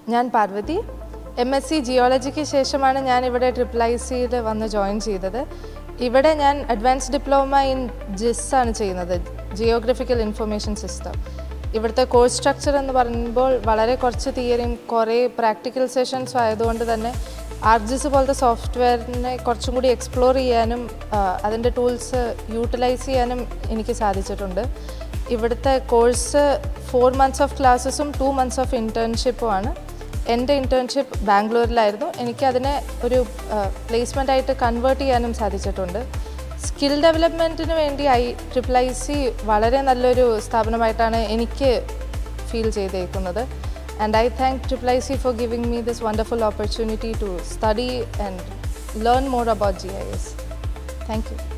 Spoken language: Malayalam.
ഞാൻ പാർവതി എം എസ് സി ജിയോളജിക്ക് ശേഷമാണ് ഞാൻ ഇവിടെ ട്രിപ്പിൾ ഐ സിയിൽ വന്ന് ജോയിൻ ചെയ്തത് ഇവിടെ ഞാൻ അഡ്വാൻസ് ഡിപ്ലോമ ഇൻ ജിസ് ആണ് ചെയ്യുന്നത് ജിയോഗ്രഫിക്കൽ ഇൻഫർമേഷൻ സിസ്റ്റം ഇവിടുത്തെ കോഴ്സ് സ്ട്രക്ചർ എന്ന് പറയുമ്പോൾ വളരെ കുറച്ച് തിയറിയും കുറേ പ്രാക്ടിക്കൽ സെഷൻസും ആയതുകൊണ്ട് തന്നെ ആർജിസ് പോലത്തെ സോഫ്റ്റ്വെയറിനെ കുറച്ചും കൂടി എക്സ്പ്ലോർ ചെയ്യാനും ആ, അതിൻ്റെ ടൂൾസ് യൂട്ടിലൈസ് ചെയ്യാനും എനിക്ക് സാധിച്ചിട്ടുണ്ട് ഇവിടുത്തെ കോഴ്സ് ഫോർ മന്ത്സ് ഓഫ് ക്ലാസ്സസും ടു മന്ത്സ് ഓഫ് ഇൻറ്റേൺഷിപ്പുമാണ് എൻ്റെ ഇൻറ്റേൺഷിപ്പ് ബാംഗ്ലൂരിലായിരുന്നു എനിക്കതിനെ ഒരു പ്ലേസ്മെൻ്റ് ആയിട്ട് കൺവേർട്ട് ചെയ്യാനും സാധിച്ചിട്ടുണ്ട് സ്കിൽ ഡെവലപ്മെൻറ്റിന് വേണ്ടി ഐ ട്രിപ്പിൾ ഐ സി വളരെ നല്ലൊരു സ്ഥാപനമായിട്ടാണ് എനിക്ക് ഫീൽ ചെയ്തേക്കുന്നത് and I thank triple I C for giving me this wonderful opportunity to study and learn more about G I S thank U